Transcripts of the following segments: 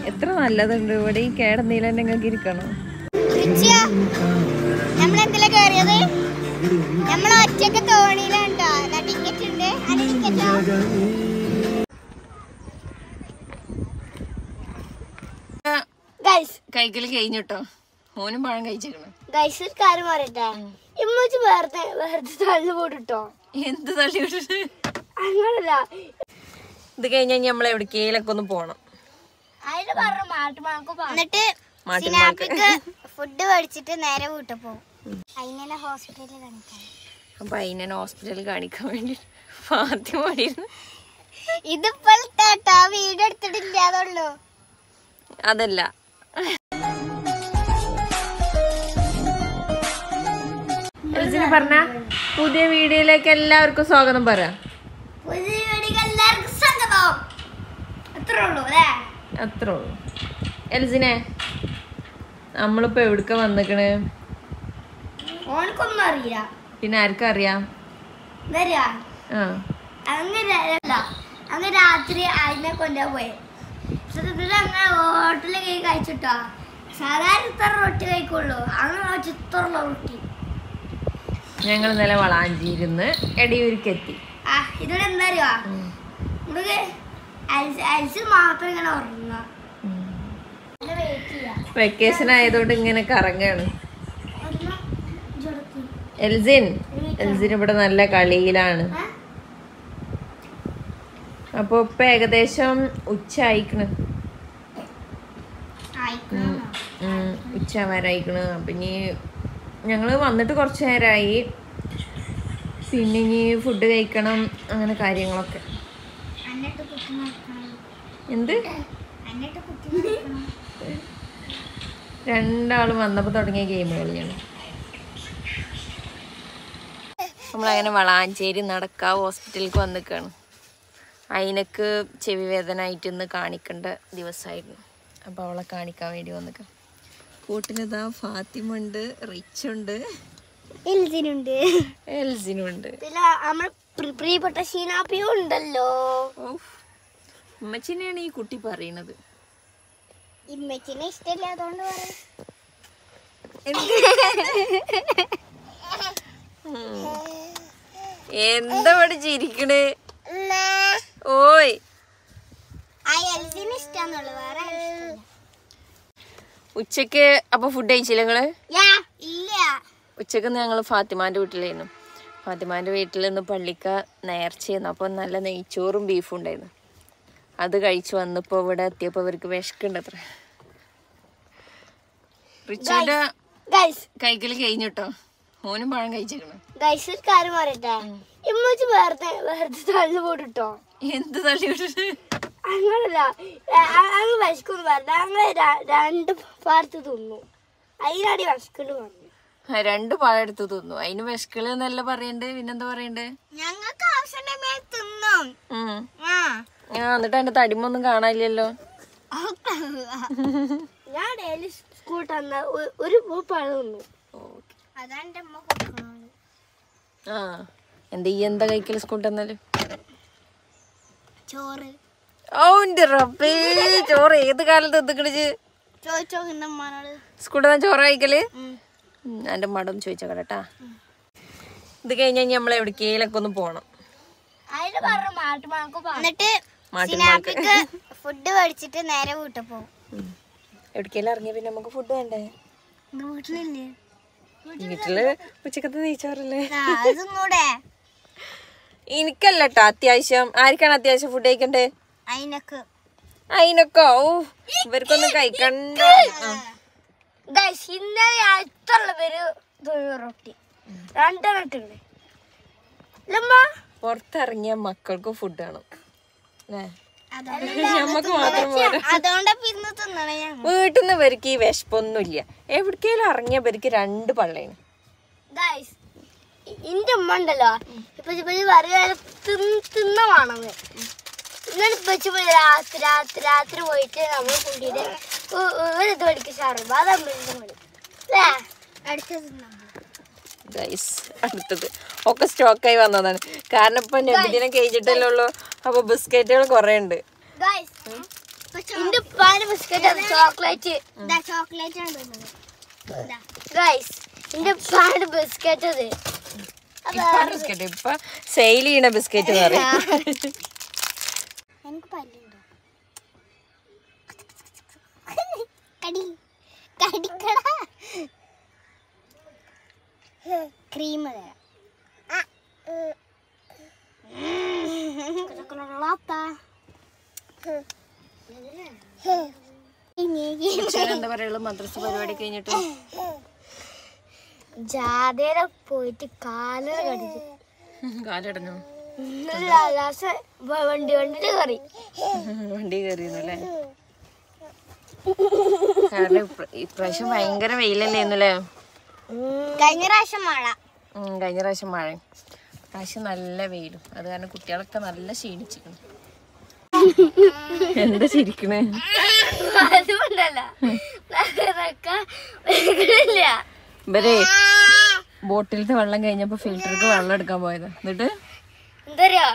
എത്ര നല്ലതുണ്ട് ഇവിടെ ഈ കേടന്നീല നിങ്ങൾക്ക് ഇരിക്കണം നമ്മളെന്തിലാ കേറിയത് നമ്മൾ ഒറ്റക്ക് തോണിയിലാണ് കേട്ടോ ടിക്കറ്റ് ഉണ്ട് അതിന് ടിക്കറ്റോ ഗൈസ് കൈക്കല് കഴിഞ്ഞിട്ടോ മോനും പഴം കഴിച്ചേക്കണം ഗൈസ് ഒരു കാര്യം പറയട്ടെ ഇമ്മച്ച് വെറുതെ വെറുതെ തള്ളു പോട്ടോ എന്ത് തള്ളി വിട്ടിട്ട് അങ്ങനല്ല ഇത് കഴിഞ്ഞാൽ നമ്മൾ എവിടേക്കേലൊക്കെ ഒന്ന് പോണം അതിന് പറഞ്ഞു മാട്ടുമാക്ക് എന്നിട്ട് മാട്ടുമാക്ക്. സിനാപ്പിക്ക് ഫുഡ് മേടിച്ചിട്ട് നേരെ വീട്ടിൽ പോകും അതിനെ ഹോസ്പിറ്റലിൽ കാണിക്കാൻ അപ്പൊ അതിനെ ഹോസ്പിറ്റലിൽ കാണിക്കാൻ വേണ്ടി ഫാത്തിമ പാടിയിരുന്നു ഇതിപ്പോഴത്തെ വീഡിയോ എടുത്തിട്ടില്ല അതുള്ളൂ അതല്ല എൽസിന് പറഞ്ഞ പുതിയ വീഡിയോയിലേക്ക് എല്ലാവർക്കും സ്വാഗതം പറ പുതിയ വീഡിയോ എല്ലാവർക്കും സ്വാഗതം അത്രേ ഉള്ളൂ അല്ലേ അത്രേ ഉള്ളൂ എൽസിനെ നമ്മളിപ്പോ എവിടുക്ക വന്നിക്കണ് ഓനക്കൊന്നും അറിയില്ല പിന്നെ ആർക്കും അറിയാം വരിക ആ അങ്ങനെ അല്ല അങ്ങ് രാത്രി അതിനെ കൊണ്ടാ പോയെ സത്യത്തിൽ അങ്ങനെ ഹോട്ടലിൽ കൈ കഴിച്ചിട്ടോ സാധാരണ ഇത്ര റൊട്ടി കഴിക്കുള്ളൂ അങ്ങനെ ചിത്രമുള്ള റൊട്ടി ഞങ്ങൾ ഇന്നലെ വളാഞ്ചിയിരുന്ന് എടിയൂരിക്കെത്തി ആ ഇതിവിടെ എന്താ അറിയോ നമുക്ക് അൽസ് അൽസ് മാത്രം ഇങ്ങനെ ഉറങ്ങുക വെയിറ്റ് ചെയ്യാം വെക്കേഷൻ ആയതുകൊണ്ട് ഇങ്ങനെ കറങ്ങാണ് ഒന്ന് ഇജ്ജെടുക്ക്. എൽസിൻ എൽസിൻ ഇവിടെ നല്ല കളിയിലാണ് ഏ? അപ്പൊ ഇപ്പൊ ഏകദേശം ഉച്ച ആയിക്കണ് ആയിക്കോളാം. ഉം, ഉച്ച വരായിക്കണ് അപ്പൊ ഇനി ഞങ്ങള് വന്നിട്ട് കുറച്ച് നേരമായി പിന്നെ ഇനി ഫുഡ് കഴിക്കണം അങ്ങനെ കാര്യങ്ങളൊക്കെ എന്നിട്ട് കുത്തി നടക്കണം എന്ത് എന്നിട്ട് കുത്തി നടക്കണം രണ്ടാളും വന്നപ്പോ തുടങ്ങിയ ഗെയിം കളിയാണ് നമ്മളങ്ങനെ വളാഞ്ചേരി നടക്കാ ഹോസ്പിറ്റലിലേക്ക് വന്നിക്കാണ് അതിനക്ക് ചെവി വേദന ആയിട്ട് ഇന്ന് കാണിക്കേണ്ട ദിവസമായിരുന്നു അപ്പോൾ അവളെ കാണിക്കാൻ വേണ്ടി വന്നിക്കാം കൂട്ടിനിതാ ഫാത്തിമ ഉണ്ട് റിച്ച് ഉണ്ട് എൽസിനുണ്ട് എൽസിനുണ്ട് ഇതില് നമ്മൾ പ്രി- പ്രിയപ്പെട്ട ഷീനാപ്പിയും ഉണ്ടല്ലോ ഓഹ് ഉമ്മച്ചിനെയാണ് ഈ കുട്ടി പറയണത് ഇമ്മച്ചിനെ ഇഷ്ടമില്ല അതുകൊണ്ട് പറയും എന്താ ഇവിടെ ചിരിക്കണ് ഓയ് ആ എൽസിന് ഇഷ്ടാന്നുള്ളു വേറെ ആരും ഉച്ചക്ക് അപ്പൊ ഫുഡ് കഴിച്ചില്ല നിങ്ങള് ഇഷ്ടമില്ല. യാ, ഇല്ല ഉച്ചക്ക് ഞങ്ങൾ ഫാത്തിമാന്റെ വീട്ടിലായിരുന്നു ഫാത്തിമാന്റെ വീട്ടിൽ നിന്ന് പള്ളിക്ക നേർച്ചയായിരുന്നു അപ്പോൾ നല്ല നെയ്ച്ചോറും ബീഫും ഉണ്ടായിരുന്നു അത് കഴിച്ചു വന്നപ്പോൾ ഇവിടെ എത്തിയപ്പോൾ ഇവർക്ക് വിശക്കുണ്ട് അത്ര റിച്ചുവിന്റെ ഗൈസ് കൈക്കല് കഴിഞ്ഞിട്ടോ മോനും പഴം കഴിച്ചേക്കണം ഗൈസ് ഒരു കാര്യം പറയട്ടെ ഇമ്മച്ച് വെറുതെ വെറുതെ തള്ളു പോട്ടോ എന്ത് തള്ളി വിട്ടിട്ട് അങ്ങനല്ല അ- അ- അങ്ങ് വിശക്കൊന്നും പറഞ്ഞ അങ്ങനെ ര- രണ്ട് പാർത്ത് തിന്നു അതിനാടി വിശക്കുന്നു പറഞ്ഞു ആ, രണ്ട് പഴം എടുത്ത് തിന്നു അതിന് വിശക്കള് എന്നല്ല പറയണ്ടേ പിന്നെന്താ പറയണ്ടേ ഞങ്ങൾക്ക് ആവശ്യമുണ്ടെങ്കിൽ തിന്നും ഉം. ആ ആ എന്നിട്ട് അതിന്റെ തടിമൊന്നും കാണാനില്ലല്ലോ ഞാൻ ഡെയിലി സ്കൂൾ തന്ന ഒ- ഒരു പഴം തിന്നു ഓക്കെ അതാണ് എൻ്റെ അമ്മ കൊടുക്കുന്നത് ആ എന്താ ഈ എന്താ കഴിക്കല് സ്കൂളിൽ തന്നാല് ചോറ് ഓന്റെ റബ്ബേ ചോറ് ഏത് കാലത്ത് എത്തിക്കണിച്ച് ചോദിച്ചോ എൻ്റെ അമ്മനോട് സ്കൂളിൽ നിന്ന് ചോറ് കഴിക്കല് എന്റെ മടം ചോദിച്ചോ കേട്ടാ ഇത് കഴിഞ്ഞാൽ നമ്മൾ എവിടേക്കേലൊക്കെ ഒന്ന് പോണം അതിന് പറഞ്ഞു മാട്ടുമാക്ക് എന്നിട്ട് മാട്ടിന്മാർക്ക് സിനാപ്പിക്ക് ഫുഡ് മേടിച്ചിട്ട് നേരെ വീട്ടിൽ പോകും എവിടേക്കേലും ഇറങ്ങിയ പിന്നെ നമുക്ക് ഫുഡ് വേണ്ടേ വീട്ടിലില്ലേ വീട്ടില് ഉച്ചക്കത്തെ നെയ്ച്ചോറല്ലേ അതും കൂടെ എനിക്കല്ല കേട്ടോ അത്യാവശ്യം ആർക്കാണ് അത്യാവശ്യം ഫുഡ് കഴിക്കണ്ടേ അതിനൊക്കെ അതിനൊക്കെ ഓ ഇവർക്കൊന്നും കഴിക്കണ്ട ആ. ഗൈസ് ഇന്നലെ അടുത്തുള്ള പേര് തൊഴിൽ റൊട്ടി രണ്ടെണ്ണം ഇട്ടുണ്ട് ലമ്മ പുറത്തിറങ്ങിയ മക്കൾക്ക് ഫുഡ് വേണം അല്ലേ ഞമ്മക്ക് മാത്രം പോരാ അതുകൊണ്ടാ പിന്നെ തിന്നണേ ഞാൻ വീട്ടിൽ നിന്ന് ഇവർക്ക് ഈ വിശപ്പൊന്നുമില്ല എവിടേക്കെങ്കിലും ഇറങ്ങിയ ഇവർക്ക് രണ്ട് പള്ളയാണ് ഗൈസ് ഇന്റെ ഉമ്മ ഉണ്ടല്ലോ ഇപ്പൊ ഇപ്പൊ പറയാ തിന്ന വേണമെന്ന് ഇന്നലെ ഇപ്പച്ചി പോയി രാത്രി രാത്രി രാത്രി പോയിട്ട് നമ്മൾ കൂട്ടിയിട്ട് ഒരു ഇത് പഠിക്കും ഷർബ അത് അമ്മയുടെ മണി അല്ലേ അടുത്തത് ഗൈസ് അടുത്തത് ഒക്കെ സ്റ്റോക്കായി വന്നതാണ് കാരണം ഇപ്പൊ നബിദിനം കഴിഞ്ഞിട്ടല്ലേ ഉള്ളൂ അപ്പൊ ബിസ്ക്കറ്റുകൾ കുറെ ഉണ്ട് ഗൈസ് എന്റെ ഉപ്പാന്റെ ബിസ്ക്കറ്റ് അത് ചോക്ലേറ്റ് ചോക്ലേറ്റ് ആണ് ഗൈസ് എന്റെ ഉപ്പാന്റെ ബിസ്ക്കറ്റ് അത് ബിസ്ക്കറ്റ് ഇപ്പൊ സെയിൽ ചെയ്യണ ബിസ്ക്കറ്റ് എന്ന് പറയും എനിക്ക് പല്ലുണ്ടോ കടി കടിക്കട ക്രീം തരാം എന്താ പറയുള്ളൂ മദ്രസ പരിപാടി കഴിഞ്ഞിട്ട് ജാതേര പോയിട്ട് കാലര കടിച്ചു കാലടഞ്ഞു ലാസ്റ്റ് വണ്ടി വണ്ടിട്ട് കറി വണ്ടി കയറിയെന്നല്ലേ കാരണം ഇപ്ര- ഇപ്രാവശ്യം ഭയങ്കര വെയിലല്ലേന്നല്ലേ കഴിഞ്ഞ പ്രാവശ്യം മഴ ഉം, കഴിഞ്ഞ പ്രാവശ്യം മഴ പ്രാവശ്യം നല്ല വെയിലും അത് കാരണം കുട്ടികളൊക്കെ നല്ല ക്ഷീണിച്ചിരിക്കണം എന്താ ചിരിക്കണേ അതുകൊണ്ടല്ല നല്ലതൊക്കെ ഇല്ല ഇവരെ ബോട്ടിലത്തെ വെള്ളം കഴിഞ്ഞപ്പോ ഫിൽറ്റർക്ക് വെള്ളം എടുക്കാൻ പോയതാ എന്നിട്ട് എന്തറിയോ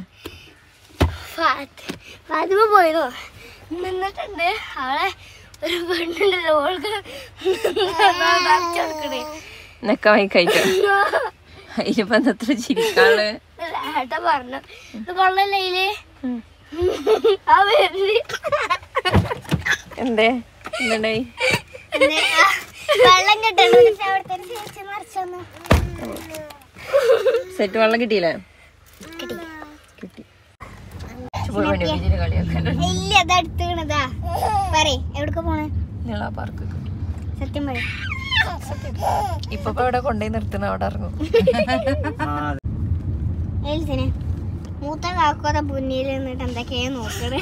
ഫാത്തിമ പോയതോ നിന്നിട്ടുണ്ട് അവളെ ഒരു പെണ്ണുണ്ടല്ലോ ഓൾക്ക് കൊടുക്കണേ നെക്കമായി കഴിക്കാം അതിലിപ്പോ എന്തത്ര ചിരിക്കാള് ഏട്ടാ പറഞ്ഞു ഇത് കൊള്ളല്ലേ ഇതില് ആ വരുന്നത് എന്തേ എന്തുണ്ടായി വെള്ളം കിട്ടണം അവിടുത്തെ ചേച്ചി മറിച്ചൊന്ന് സെറ്റ് വെള്ളം കിട്ടിയില്ലേ കിട്ടി കിട്ടി പോയി വേണ്ടി ഇതിന് കളിയാക്കാൻ ഇല്ല അത് അടുത്ത് വീണതാ പറയ് എവിടക്ക പോണേ നീളാ പാർക്ക് സത്യം പറ ഇപ്പൊ ഇപ്പൊ ഇവിടെ കൊണ്ടുപോയി നിർത്തണ അവിടെ ഇറങ്ങും എൽസിനെ മൂത്ത കാക്കോടെ മുന്നിൽ നിന്നിട്ട് എന്തൊക്കെയാ നോക്കണേ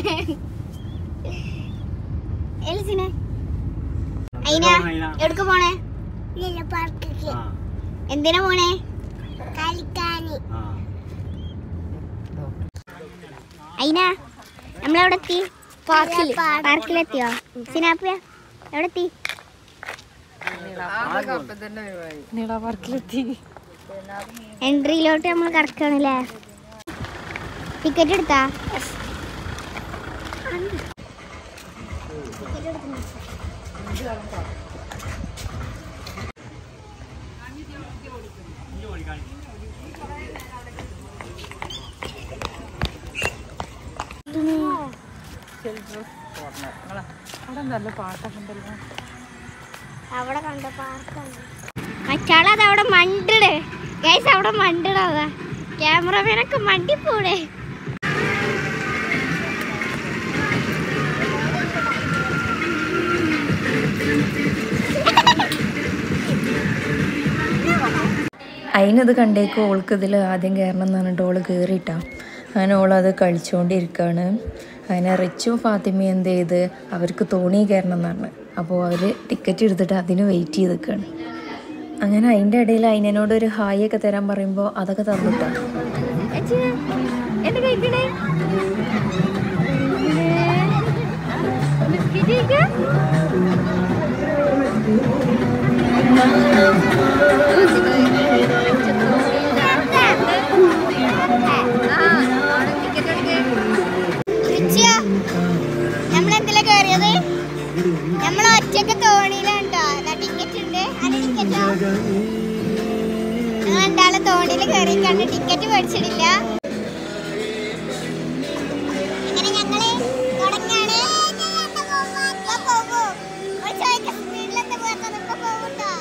എൽസിനെ അയിന എവിടക്ക പോണേ എന്തിനാ പോണേ കളിക്കാന് അയിന നമ്മളെവിടെ എത്തി പാർക്കിൽ പാർക്കിലെത്തിയോ സിനാപ്പിയ എവിടെ എത്തി നീളാ പാർക്കിലെത്തി എൻട്രിയിലോട്ട് നമ്മൾ കിടക്കണല്ലേ ടിക്കറ്റ് എടുത്താ അവിടെ നല്ല പാട്ടൊക്കെ ഉണ്ടല്ലോ അവിടെ കണ്ട പാർക്കാണ് മറ്റാളത് അവിടെ മണ്ടിട് ഗൈസ് അവിടെ മണ്ടിടാതാ ക്യാമറമാനൊക്കെ മണ്ടിപ്പോടെ അതിനത് കണ്ടേക്ക് ഓൾക്ക് ഇതിൽ ആദ്യം കയറണം എന്ന് പറഞ്ഞിട്ട് ഓള് കയറിയിട്ടാ അങ്ങനെ ഓളത് കഴിച്ചുകൊണ്ടിരിക്കുകയാണ് അങ്ങനെ റിച്ചും ഫാത്തിമയും എന്ത് ചെയ്ത് അവർക്ക് തോണി കയറണം എന്നാണ് അപ്പോൾ അവർ ടിക്കറ്റ് എടുത്തിട്ട് അതിന് വെയിറ്റ് ചെയ്ത് നിൽക്കുകയാണ് അങ്ങനെ അതിൻ്റെ ഇടയിൽ അതിനോട് ഒരു ഹായ് ഒക്കെ തരാൻ പറയുമ്പോൾ അതൊക്കെ തന്നിട്ടാ എന്ത് കഴിക്കണേ നമ്മളെന്തിലാ കയറിയത് നമ്മൾ ഒറ്റക്ക് തോണിയിലാണ്ടോ ടിക്കറ്റ് ഉണ്ട് അതിന് ടിക്കറ്റോ ഞങ്ങൾ രണ്ടാളെ തോണിയിൽ കയറി കണ്ട് ടിക്കറ്റ് മേടിച്ചിട്ടില്ല അങ്ങനെ ഞങ്ങള് തുടങ്ങാണ്. ഇപ്പൊ പോകും. ഒരു ചോദിക്ക, സ്പീഡിലെന്താ പോകാത്തത്? ഇപ്പൊ പോകുട്ടോ.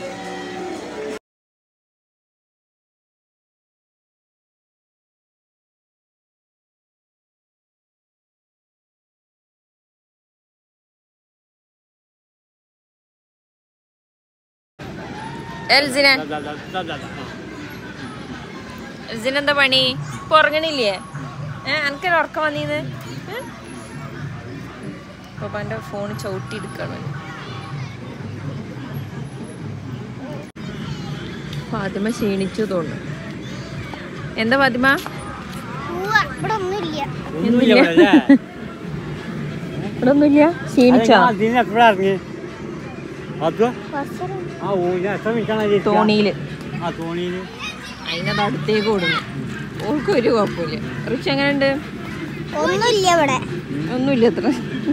എൽസിന എൽസിന് എന്താ പണി ഇപ്പൊ ഉറങ്ങണില്ലേ ഏ എനിക്കൊരു ഉറക്കം വന്നീന്ന് പപ്പാന്റെ ഫോൺ ചവിട്ടി എടുക്കാണ് ഫാത്തിമ ക്ഷീണിച്ചു തോന്നുന്നു എന്താ ഫാത്തിമ പോവാ. ഇവിടെ ഒന്നുമില്ല ഒന്നുമില്ല ഇവിടെ ഒന്നുമില്ല ക്ഷീണിച്ചോ എപ്പോഴാ ഇറങ്ങി അത് കുറച്ചേരം ആ ഊഞ്ഞ എത്ര മിനിറ്റാണ് തോണിയില് ആ തോണിയില് അതിനത് അടുത്തേക്ക് ഓടുന്നു ഓൾക്ക് ഒരു കുഴപ്പമില്ല റിച്ച് എങ്ങനെയുണ്ട് ഒന്നുമില്ല ഇവിടെ ഒന്നുമില്ല അത്ര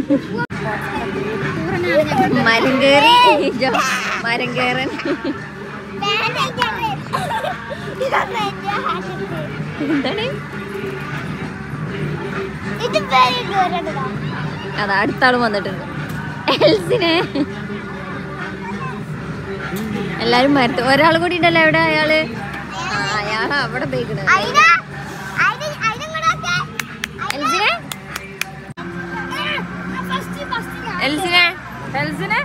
മരം കയറി മരം കയറൻ എന്താണ് ഇത് പേര് കേറണ്ടോ അതാ അടുത്ത ആള് വന്നിട്ടുണ്ട് എൽസിനെ എല്ലാരും മരത്ത് ഒരാൾ കൂടി ഉണ്ടല്ലോ എവിടെ അയാള് ആ അയാൾ അവിടെ പോയിക്കണ് അയിന അയിന അയിനങ്ങടൊക്കെ എൽസിനെ ഫസ്റ്റ് ഫസ്റ്റ് ഞാൻ എൽസിനെ എൽസിനെ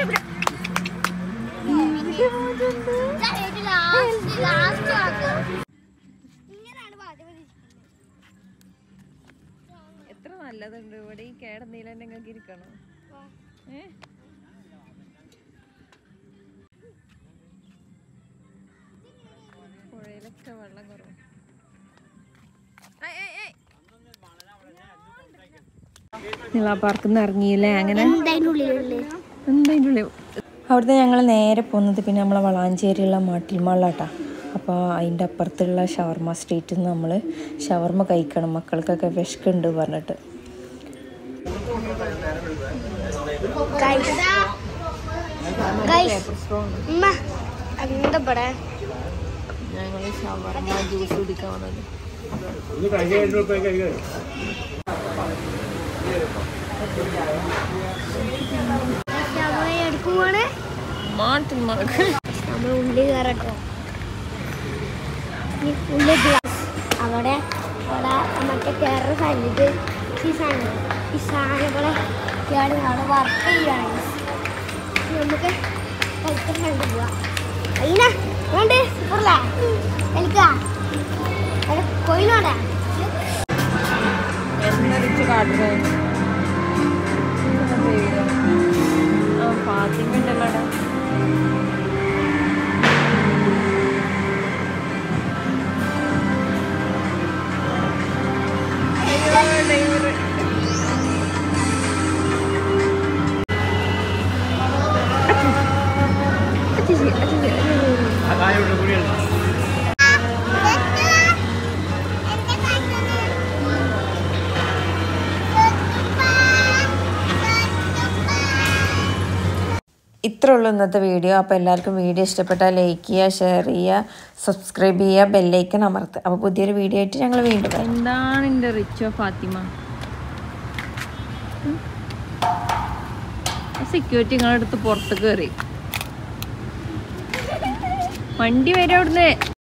ലാസ്റ്റ് ലാസ്റ്റ് ആക്കും ഇങ്ങനെയാണ് പാചകം എത്ര നല്ലതുണ്ട് ഇവിടെ ഈ കേടന്നീല നിങ്ങൾക്ക് ഇരിക്കണം ഏ? പുഴയിലൊക്കെ വെള്ളം കുറവ് നിങ്ങളാ പാർക്കിന്ന് ഇറങ്ങിയില്ലേ അങ്ങനെ എന്തായാലും ഉള്ളിലുള്ളിൽ എന്തായാലും അവിടുന്ന് ഞങ്ങൾ നേരെ പോകുന്നത് പിന്നെ നമ്മളെ വളാഞ്ചേരിയുള്ള മാട്ടിൽ മാളാട്ടാ അപ്പോൾ അതിൻ്റെ അപ്പുറത്തുള്ള ഷവർമ സ്ട്രീറ്റിൽ നിന്ന് നമ്മൾ ഷവർമ കഴിക്കണം മക്കൾക്കൊക്കെ വിശക്കുണ്ട് പറഞ്ഞിട്ട് എന്താ ഇവിടെ ഞങ്ങൾ ഷവർമ ജ്യൂസ് കുടിക്കാൻ വന്നത് ഒന്ന് കഴിക്കാൻ കഴിക്കാൻ എടുക്കുമ്പോണ് മാട്ടിൽ മാൾക്ക് നമ്മൾ ഉള്ളി കയറട്ടോ ഈ ഉള്ളി ഗ്ലാസ് അവിടെ അവിടെ മറ്റേ കയറുന്ന സ്ഥലത്ത് ഈ സാധനം ഈ സാധനങ്ങളെ ഇയാൾ അവിടെ വർക്ക് ചെയ്യുകയാണ് നമുക്ക് കളിക്കാൻ കണ്ടു പോവാം അയ്യന വേണ്ടേ സൂപ്പറല്ലേ കളിക്കാ അവിടെ കൊയിലോടെ എന്നറിച്ച് കാട്ടുന്നത് ആ ഫാത്തിമ ഉണ്ടല്ലോടാ അതായത് കൂടിയാണ് ഇത്രേ ഉള്ളൂ ഇന്നത്തെ വീഡിയോ അപ്പോൾ എല്ലാവർക്കും വീഡിയോ ഇഷ്ടപ്പെട്ടാൽ ലൈക്ക് ചെയ്യുക ഷെയർ ചെയ്യുക സബ്സ്ക്രൈബ് ചെയ്യുക ബെല്ലൈക്കൺ അമർത്തുക അപ്പോൾ പുതിയൊരു വീഡിയോ ആയിട്ട് ഞങ്ങൾ വീണ്ടും വരാം. എന്താണ് എൻ്റെ റിച്ചോ ഫാത്തിമ സെക്യൂരിറ്റി നിങ്ങളുടെ അടുത്ത് പുറത്ത് കയറി വണ്ടി വരും അവിടുന്ന്